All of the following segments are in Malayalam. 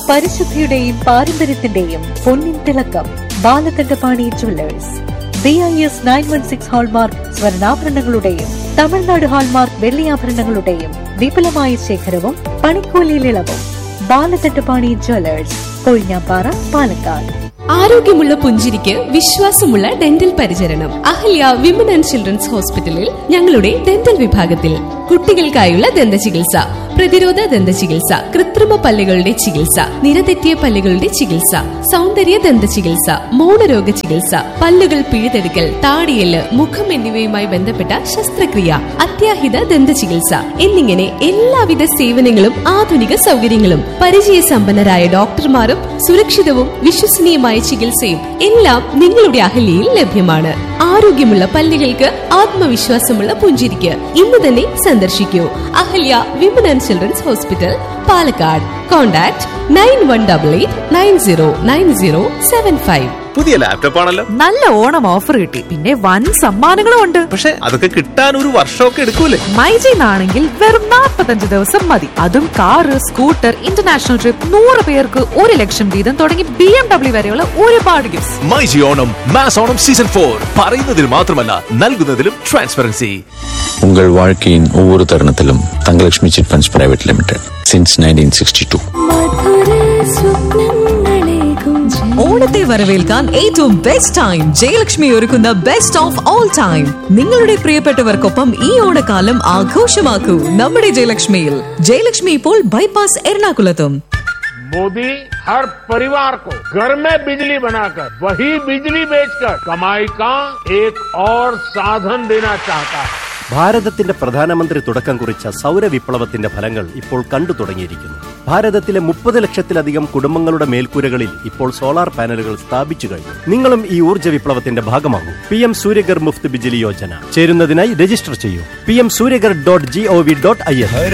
പരിശുദ്ധിയുടെയും പാരമ്പര്യത്തിന്റെയും പൊന്നിൻ തിളക്കം Balakandapani jewellers B I S nine one six hallmark സ്വർണ്ണാഭരണങ്ങളുടെയും തമിഴ്നാട് ഹാൾമാർക്ക് വെള്ളിയാഭരണങ്ങളുടെയും വിപുലമായ ശേഖരവും പണിക്കൂലിയിൽ ഇളവും ബാലകണ്ഠപാണി ജുവല്ലേഴ്സ് കൊഴിഞ്ഞാപ്പാറ പാലക്കാട് ആരോഗ്യമുള്ള പുഞ്ചിരിക്ക് വിശ്വാസമുള്ള ഡെന്റൽ പരിചരണം അഹല്യ വിമൻ ആൻഡ് ചിൽഡ്രൻസ് ഹോസ്പിറ്റലിൽ ഞങ്ങളുടെ ഡെന്റൽ വിഭാഗത്തിൽ കുട്ടികൾക്കായുള്ള ദന്ത ചികിത്സ പ്രതിരോധ ദന്ത ചികിത്സ കൃത്രിമ പല്ലുകളുടെ ചികിത്സ നിരതെറ്റിയ പല്ലുകളുടെ ചികിത്സ സൗന്ദര്യ ദന്ത ചികിത്സ മൗനരോഗ ചികിത്സ പല്ലുകൾ പിഴുതെടുക്കൽ താടിയല് മുഖം എന്നിവയുമായി ബന്ധപ്പെട്ട ശസ്ത്രക്രിയ അത്യാഹിത ദന്ത ചികിത്സ എന്നിങ്ങനെ എല്ലാവിധ സേവനങ്ങളും ആധുനിക സൗകര്യങ്ങളും പരിചയസമ്പന്നരായ ഡോക്ടർമാരും സുരക്ഷിതവും വിശ്വസനീയമായ ചികിത്സയും എല്ലാം നിങ്ങളുടെ അഹല്യയിൽ ലഭ്യമാണ് ആരോഗ്യമുള്ള പല്ലുകൾക്ക് ആത്മവിശ്വാസമുള്ള പുഞ്ചിരിക്ക് ഇന്ന് തന്നെ സന്ദർശിക്കൂ Ahalya women and children's hospital Palakkad contact nine one double eight nine zero nine zero seven five പുതിയ ലാപ്ടോപ്പ് ആണല്ലോ നല്ല ഓണം ഓഫർ കിട്ടി പിന്നെ വൻ സമ്മാനങ്ങളും ഉണ്ട് പക്ഷെ അതൊക്കെ കിട്ടാൻ ഒരു വർഷമൊക്കെ എടുക്കൂലേ മൈജിന്നാണെങ്കിൽ വെറും 45 ദിവസം മതി അതും കാറ് സ്കൂട്ടർ ഇന്റർനാഷണൽ ട്രിപ്പ് നൂറ് പേർക്ക് ഒരു ലക്ഷം വീതം തുടങ്ങി ബി എം ഡബ്ല്യു വരെയുള്ള ഒരുപാട് gift myG Onam mass Onam season four പറയുന്നതിൽ മാത്രമല്ല നൽകുന്നതിലും ട്രാൻസ്പെറൻസി உங்கள் வாழ்க்கையின் ஒவ்வொரு தருணத்திலும் Thangalakshmi chit funds private limited since nineteen sixty two ഓണത്തെ വരവേൽക്കാൻ ഏറ്റവും ബെസ്റ്റ് ടൈം ജയലക്ഷ്മി ഒരുക്കുന്ന ബെസ്റ്റ് ഓഫ് ഓൾ ടൈം നിങ്ങളുടെ പ്രിയപ്പെട്ടവർക്കൊപ്പം ഈ ഓണക്കാലം ആഘോഷമാക്കൂ നമ്മുടെ ജയലക്ഷ്മിയിൽ ജയലക്ഷ്മി ഇപ്പോൾ ബൈപ്പാസ് എറണാകുളത്തും मोदी हर परिवार को घर में बिजली बनाकर वही बिजली बेचकर कमाई का एक और साधन देना चाहता है ഭാരതത്തിന്റെ പ്രധാനമന്ത്രി തുടക്കം കുറിച്ച സൗരവിപ്ലവത്തിന്റെ ഫലങ്ങൾ ഇപ്പോൾ കണ്ടു തുടങ്ങിയിരിക്കുന്നു ഭാരതത്തിലെ മുപ്പത് ലക്ഷത്തിലധികം കുടുംബങ്ങളുടെ മേൽക്കൂരകളിൽ ഇപ്പോൾ സോളാർ പാനലുകൾ സ്ഥാപിച്ചു കഴിഞ്ഞു നിങ്ങളും ഈ ഊർജ്ജ വിപ്ലവത്തിന്റെ ഭാഗമാകൂ പി എം സൂര്യഗർ മുഫ്ത് ബിജിലി യോജന ചേരുന്നതിനായി രജിസ്റ്റർ ചെയ്യൂ P M Suryaghar dot G O V dot I N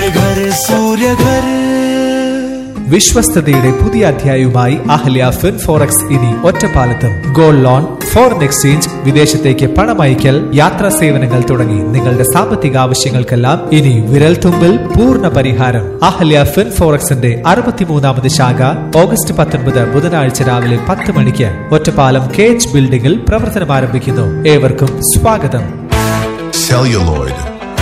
വിശ്വസ്തയുടെ പുതിയ അധ്യായവുമായി അഹല്യ ഫിൻ ഫോറക്സ് ഇനി ഒറ്റപ്പാലത്തും ഗോൾഡ് ലോൺ ഫോറിൻ എക്സ്ചേഞ്ച് വിദേശത്തേക്ക് പണമയക്കൽ യാത്രാ സേവനങ്ങൾ തുടങ്ങി നിങ്ങളുടെ സാമ്പത്തിക ആവശ്യങ്ങൾക്കെല്ലാം ഇനി വിരൽ തുമ്പിൽ പൂർണ്ണ പരിഹാരം അഹല്യ ഫിൻ ഫോറക്സിന്റെ അറുപത്തിമൂന്നാമത് ശാഖ ഓഗസ്റ്റ് പത്തൊൻപത് ബുധനാഴ്ച രാവിലെ പത്ത് മണിക്ക് ഒറ്റപ്പാലം കെ എച്ച് ബിൽഡിംഗിൽ പ്രവർത്തനം ആരംഭിക്കുന്നു ഏവർക്കും സ്വാഗതം celluloid,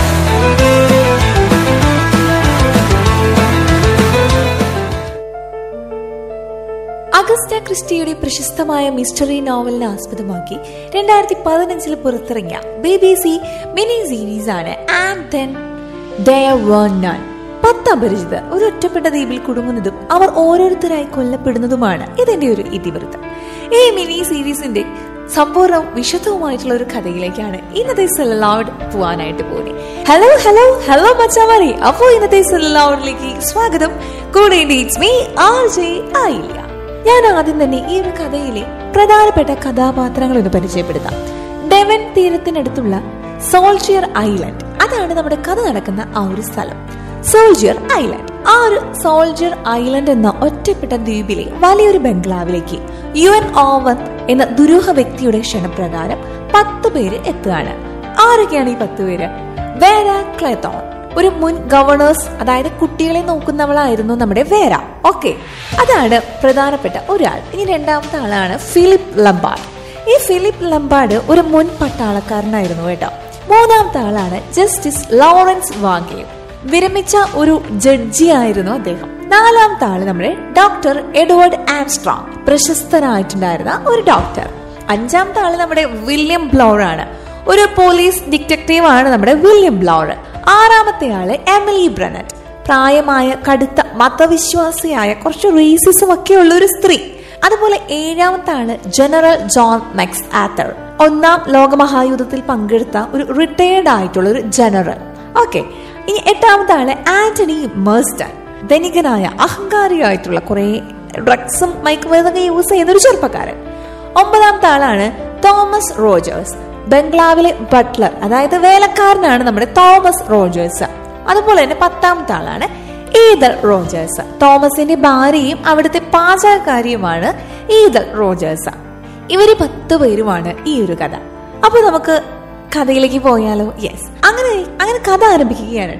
അഗസ്റ്റ ക്രിസ്റ്റിയുടെ പ്രശസ്തമായ മിസ്റ്ററി നോവലിനെ ആസ്പദമാക്കി രണ്ടായിരത്തി പതിനഞ്ചിൽ പുറത്തിറങ്ങിയ B B C mini series ആണ് and then there were none പത്ത് അപരിചിതർ ഒരു ഒറ്റപ്പെട്ട ദ്വീപിൽ കുടുങ്ങുന്നതും അവർ ഓരോരുത്തരായി കൊല്ലപ്പെടുന്നതുമാണ് ഇതിന്റെ ഒരു ഇതിവൃത്തം ഈ മിനി സീരീസിന്റെ സമ്പൂർണ്ണവും വിശദവുമായിട്ടുള്ള ഒരു കഥയിലേക്കാണ് ഇന്നത്തെ സെലൗഡ് പോവാനായിട്ട് പോകുന്നത് ഹലോ ഹലോ ഹലോ മച്ചാമാരെ അപ്പോ ഇന്നത്തെ സെലൗഡിലേക്ക് സ്വാഗതം കൂടെ ഇറ്റ്സ് മീ ആർ ജെ ആയില്ല ഞാൻ ആദ്യം തന്നെ ഈ ഒരു കഥയിലെ പ്രധാനപ്പെട്ട കഥാപാത്രങ്ങൾ ഒന്ന് പരിചയപ്പെടുത്താം ഡെവൻ തീരത്തിനടുത്തുള്ള സോൾജിയർ ഐലൻഡ് അതാണ് നമ്മുടെ കഥ നടക്കുന്ന ആ ഒരു സ്ഥലം സോൾജിയർ ഐലൻഡ് ആ ഒരു സോൾജിയർ ഐലൻഡ് എന്ന ഒറ്റപ്പെട്ട ദ്വീപിലെ വലിയൊരു ബംഗ്ലാവിലേക്ക് യു എൻ ഓവൻ എന്ന ദുരൂഹ വ്യക്തിയുടെ ക്ഷണപ്രകാരം പത്ത് പേര് എത്തുകയാണ് ആരൊക്കെയാണ് ഈ പത്ത് പേര് വേര ക്ലെത്തോൺ ഒരു മുൻ ഗവർണേഴ്സ് അതായത് കുട്ടികളെ നോക്കുന്നവളായിരുന്നു നമ്മുടെ വേര ഓക്കെ അതാണ് പ്രധാനപ്പെട്ട ഒരാൾ ഇനി രണ്ടാമത്തെ ആളാണ് ഫിലിപ്പ് ലംബാർഡ് ഈ ഫിലിപ്പ് ലംബാർഡ് ഒരു മുൻ പട്ടാളക്കാരനായിരുന്നു കേട്ടോ മൂന്നാമത്തെ ആളാണ് ജസ്റ്റിസ് ലോറൻസ് വാങ്കേ വിരമിച്ച ഒരു ജഡ്ജി ആയിരുന്നു അദ്ദേഹം നാലാമത്തെ ആള് നമ്മുടെ ഡോക്ടർ എഡ്വേർഡ് ആംസ്ട്രോങ് പ്രശസ്തനായിട്ടുണ്ടായിരുന്ന ഒരു ഡോക്ടർ അഞ്ചാമത്തെ ആള് നമ്മുടെ വില്യം ബ്ലൗർ ആണ് ഒരു പോലീസ് ഡിറ്റക്റ്റീവ് ആണ് നമ്മുടെ വില്യം ബ്ലൗർ ആറാമത്തെ ആള് എമിലി ബ്രനറ്റ് പ്രായമായ കടുത്ത മതവിശ്വാസിയായ കുറച്ച് റേസിസം ഒക്കെ ഉള്ള ഒരു സ്ത്രീ അതുപോലെ ഏഴാമത്തെ ആള് ജനറൽ ജോൺ മെക്സ് ആത്തർ ഒന്നാം ലോകമഹായുദ്ധത്തിൽ പങ്കെടുത്ത ഒരു റിട്ടയർഡ് ആയിട്ടുള്ള ഒരു ജനറൽ ഓക്കെ ഇനി എട്ടാമത്തെ ആള് ആന്റണി മേഴ്സ്റ്റൺ ധനികനായ അഹങ്കാരിയായിട്ടുള്ള കുറെ ഡ്രഗ്സും മയക്കുമരുന്നൊക്കെ യൂസ് ചെയ്യുന്ന ഒരു ചെറുപ്പക്കാരൻ ഒമ്പതാമത്തെ ആളാണ് തോമസ് റോജേഴ്സ് ബംഗ്ലാവിലെ ബട്ട്ലർ അതായത് വേലക്കാരനാണ് നമ്മുടെ തോമസ് റോജേഴ്സ് അതുപോലെ തന്നെ പത്താമത്തെ ആളാണ് ഈദൽ റോജേഴ്സ് തോമസിന്റെ ഭാര്യയും അവിടുത്തെ പാചകക്കാരിയുമാണ് ഈദൽ റോജേഴ്സ് ഇവര് പത്ത് പേരുമാണ് ഈ ഒരു കഥ അപ്പൊ നമുക്ക് കഥയിലേക്ക് പോയാലോ യെസ് അങ്ങനെ അങ്ങനെ കഥ ആരംഭിക്കുകയാണ് കേട്ടോ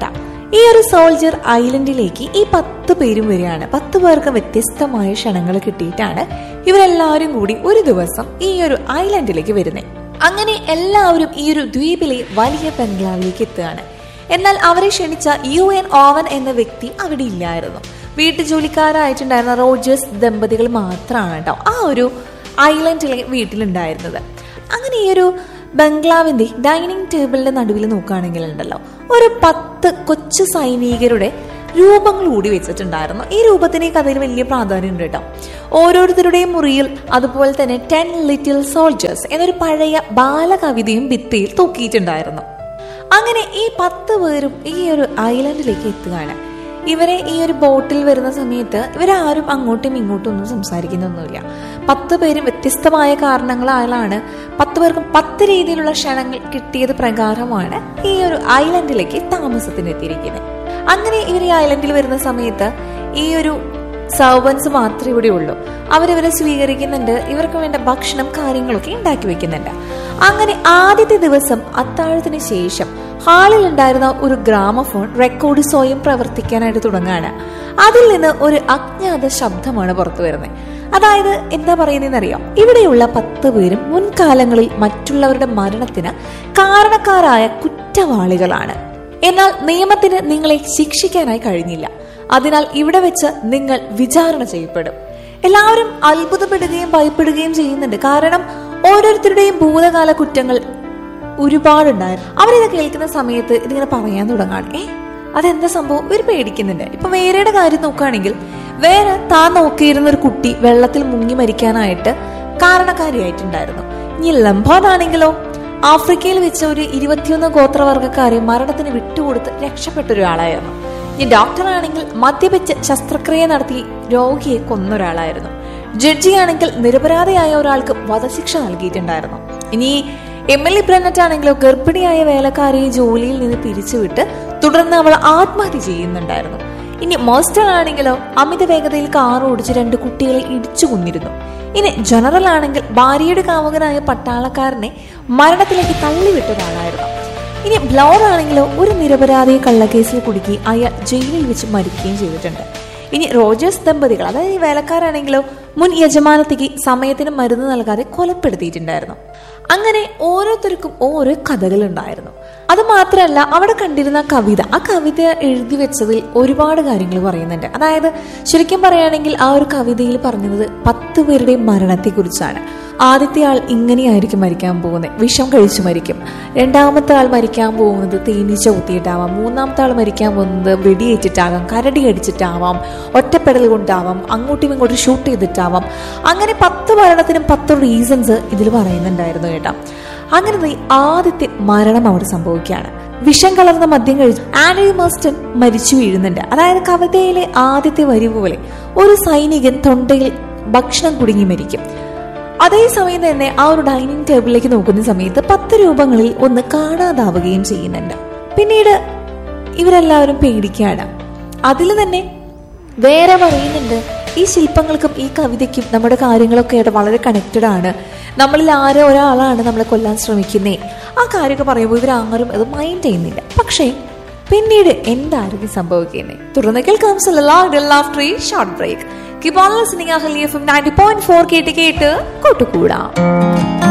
ഈ ഒരു സോൾജർ ഐലൻഡിലേക്ക് ഈ പത്ത് പേരും വരികയാണ് പത്ത് പേർക്ക് വ്യത്യസ്തമായ ക്ഷണങ്ങൾ കിട്ടിയിട്ടാണ് ഇവരെല്ലാവരും കൂടി ഒരു ദിവസം ഈ ഒരു ഐലൻഡിലേക്ക് വരുന്നത് അങ്ങനെ എല്ലാവരും ഈ ഒരു ദ്വീപിലെ വലിയ ബംഗ്ലാവിലേക്ക് എത്തുകയാണ് എന്നാൽ അവരെ ക്ഷണിച്ച യു എൻ ഓവൻ എന്ന വ്യക്തി അവിടെ ഇല്ലായിരുന്നു വീട്ടു ജോലിക്കാരായിട്ടുണ്ടായിരുന്ന റോജേഴ്സ് ദമ്പതികൾ മാത്രമാണ് കേട്ടോ ആ ഒരു ഐലൻഡിലെ വീട്ടിലുണ്ടായിരുന്നത് അങ്ങനെ ഈ ഒരു ബംഗ്ലാവിന്റെ ഡൈനിങ് ടേബിളിന്റെ നടുവിൽ നോക്കുകയാണെങ്കിൽ ഉണ്ടല്ലോ ഒരു പത്ത് കൊച്ചു സൈനികരുടെ രൂപങ്ങൾ കൂടി വെച്ചിട്ടുണ്ടായിരുന്നു ഈ രൂപത്തിന് ഈ കഥയിൽ വലിയ പ്രാധാന്യം ഉണ്ട് കേട്ടോ ഓരോരുത്തരുടെയും മുറിയിൽ അതുപോലെ തന്നെ ടെൻ ലിറ്റിൽ സോൾജേഴ്സ് എന്നൊരു പഴയ ബാലകവിതയും ഭിത്തിയിൽ തൂക്കിയിട്ടുണ്ടായിരുന്നു അങ്ങനെ ഈ പത്ത് പേരും ഈ ഒരു ഐലൻഡിലേക്ക് എത്തുകയാണ് ഇവരെ ഈ ഒരു ബോട്ടിൽ വരുന്ന സമയത്ത് ഇവരാരും അങ്ങോട്ടും ഇങ്ങോട്ടും ഒന്നും സംസാരിക്കുന്നൊന്നുമില്ല പത്ത് പേരും വ്യത്യസ്തമായ കാരണങ്ങളാലാണ് പത്ത് പേർക്കും പത്ത് രീതിയിലുള്ള ക്ഷണങ്ങൾ കിട്ടിയത് പ്രകാരമാണ് ഈ ഒരു ഐലൻഡിലേക്ക് താമസത്തിന് എത്തിയിരിക്കുന്നത് അങ്ങനെ ഇവർ ഈ ഐലൻഡിൽ വരുന്ന സമയത്ത് ഈ ഒരു സർവൻസ് മാത്രമേ ഇവിടെ ഉള്ളൂ അവരിവരെ സ്വീകരിക്കുന്നുണ്ട് ഇവർക്ക് വേണ്ട ഭക്ഷണം കാര്യങ്ങളൊക്കെ ഉണ്ടാക്കി വെക്കുന്നുണ്ട് അങ്ങനെ ആദ്യത്തെ ദിവസം അത്താഴത്തിന് ശേഷം ഹാളിൽ ഉണ്ടായിരുന്ന ഒരു ഗ്രാമഫോൺ റെക്കോർഡ് സ്വയം പ്രവർത്തിക്കാനായിട്ട് തുടങ്ങുകയാണ് അതിൽ നിന്ന് ഒരു അജ്ഞാത ശബ്ദമാണ് പുറത്തു വരുന്നത് അതായത് എന്താ പറയുന്നതെന്നറിയാം ഇവിടെയുള്ള പത്ത് പേരും മുൻകാലങ്ങളിൽ മറ്റുള്ളവരുടെ മരണത്തിന് കാരണക്കാരായ കുറ്റവാളികളാണ് എന്നാൽ നിയമത്തിന് നിങ്ങളെ ശിക്ഷിക്കാനായി കഴിഞ്ഞില്ല അതിനാൽ ഇവിടെ വെച്ച് നിങ്ങൾ വിചാരണ ചെയ്യപ്പെടും എല്ലാവരും അത്ഭുതപ്പെടുകയും ഭയപ്പെടുകയും ചെയ്യുന്നുണ്ട് കാരണം ഓരോരുത്തരുടെയും ഭൂതകാല കുറ്റങ്ങൾ ഒരുപാടുണ്ടായിരുന്നു അവരിത് കേൾക്കുന്ന സമയത്ത് ഇതിങ്ങനെ പറയാൻ തുടങ്ങാണ് ഏ അതെന്താ സംഭവം ഇവർ പേടിക്കുന്നുണ്ട് ഇപ്പൊ വേറെയുടെ കാര്യം നോക്കുകയാണെങ്കിൽ വേറെ താൻ നോക്കിയിരുന്ന ഒരു കുട്ടി വെള്ളത്തിൽ മുങ്ങി മരിക്കാനായിട്ട് കാരണക്കാരിയായിട്ടുണ്ടായിരുന്നു ഇനി ലംബാദാണെങ്കിലോ ആഫ്രിക്കയിൽ വെച്ച ഒരു ഇരുപത്തിയൊന്ന് ഗോത്രവർഗക്കാരെ മരണത്തിന് വിട്ടുകൊടുത്ത് രക്ഷപ്പെട്ട ഒരാളായിരുന്നു ഇനി ഡോക്ടറാണെങ്കിൽ മദ്യപിച്ച് ശസ്ത്രക്രിയ നടത്തി രോഗിയെ കൊന്ന ഒരാളായിരുന്നു ജഡ്ജിയാണെങ്കിൽ നിരപരാധിയായ ഒരാൾക്ക് വധശിക്ഷ നൽകിയിട്ടുണ്ടായിരുന്നു ഇനി എം എൽ എ ബ്രനറ്റ് ആണെങ്കിലോ ഗർഭിണിയായ വേലക്കാരിയെ ജോലിയിൽ നിന്ന് പിരിച്ചുവിട്ട് തുടർന്ന് അവൾ ആത്മഹത്യ ചെയ്യുന്നുണ്ടായിരുന്നു ഇനി മോസ്റ്റർ ആണെങ്കിലോ അമിത വേഗതയിൽ കാർ ഓടിച്ച് രണ്ട് കുട്ടികളെ ഇടിച്ചു കൊന്നിരുന്നു ഇനി ജനറൽ ആണെങ്കിൽ ഭാര്യയുടെ കാമുകനായ പട്ടാളക്കാരനെ മരണത്തിലേക്ക് തള്ളിവിട്ട ഒരാളായിരുന്നു ഇനി ബ്ലൗർ ആണെങ്കിലോ ഒരു നിരപരാധിയെ കള്ളക്കേസിൽ കുടുക്കി അയാൾ ജയിലിൽ വെച്ച് മരിക്കുകയും ചെയ്തിട്ടുണ്ട് ഇനി റോജേഴ്സ് ദമ്പതികൾ അതായത് ഈ വേലക്കാരാണെങ്കിലോ മുൻ യജമാനത്തിക്ക് സമയത്തിന് മരുന്ന് നൽകാതെ കൊലപ്പെടുത്തിയിട്ടുണ്ടായിരുന്നു അങ്ങനെ ഓരോരുത്തർക്കും ഓരോ കഥകൾ ഉണ്ടായിരുന്നു അത് മാത്രമല്ല അവിടെ കണ്ടിരുന്ന കവിത ആ കവിത എഴുതി വെച്ചതിൽ ഒരുപാട് കാര്യങ്ങൾ പറയുന്നുണ്ട് അതായത് ശരിക്കും പറയുകയാണെങ്കിൽ ആ ഒരു കവിതയിൽ പറഞ്ഞത് പത്ത് പേരുടെ മരണത്തെക്കുറിച്ചാണ് ആദ്യത്തെ ആൾ ഇങ്ങനെയായിരിക്കും മരിക്കാൻ പോകുന്നത് വിഷം കഴിച്ചു മരിക്കും രണ്ടാമത്തെ ആൾ മരിക്കാൻ പോകുന്നത് തേനീച്ച കുത്തിയിട്ടാവാം മൂന്നാമത്തെ ആൾ മരിക്കാൻ പോകുന്നത് വെടിയേറ്റിട്ടാകാം കരടി അടിച്ചിട്ടാവാം ഒറ്റപ്പെടൽ കൊണ്ടാവാം അങ്ങോട്ടും ഇങ്ങോട്ടും ഷൂട്ട് ചെയ്തിട്ടാവാം അങ്ങനെ പത്ത് മരണത്തിനും പത്ത് റീസൺസ് ഇതിൽ പറയുന്നുണ്ടായിരുന്നു കേട്ടോ അങ്ങനെ ദേ ആദ്യത്തെ മരണം അവിടെ സംഭവിക്കുകയാണ് വിഷം കലർന്ന മദ്യം കഴിച്ച് ആൻഡ്രി മസ്റ്റൺ മരിച്ചു വീഴുന്നുണ്ട് അതായത് കവിതയിലെ ആദ്യത്തെ വരി പോലെ ഒരു സൈനികൻ തൊണ്ടയിൽ ഭക്ഷണം കുടുങ്ങി മരിക്കും അതേസമയം തന്നെ ആ ഒരു ഡൈനിങ് ടേബിളിലേക്ക് നോക്കുന്ന സമയത്ത് പത്ത് രൂപങ്ങളിൽ ഒന്ന് കാണാതാവുകയും ചെയ്യുന്നുണ്ട് പിന്നീട് ഇവരെല്ലാവരും പേടിക്കുകയാണ് അതിൽ തന്നെ വേറെ പറയുന്നുണ്ട് ഈ ശില്പങ്ങൾക്കും ഈ കവിതയ്ക്കും നമ്മുടെ കാര്യങ്ങളൊക്കെ ആയിട്ട് വളരെ കണക്റ്റഡ് ആണ് നമ്മളിൽ ആരോ ഒരാളാണ് നമ്മളെ കൊല്ലാൻ ശ്രമിക്കുന്നേ ആ കാര്യമൊക്കെ പറയുമ്പോൾ ഇവരാരും അത് മൈൻഡ് ചെയ്യുന്നില്ല പക്ഷേ പിന്നീട് എന്തായിരിക്കും സംഭവിക്കുന്നത് തുടർന്ന് കേൾക്കാം ആഫ്റ്റർ ഈ short break keep on listening Ahalya F M ninety point four കേട്ട് കേട്ട് കൂട്ടുകൂടാം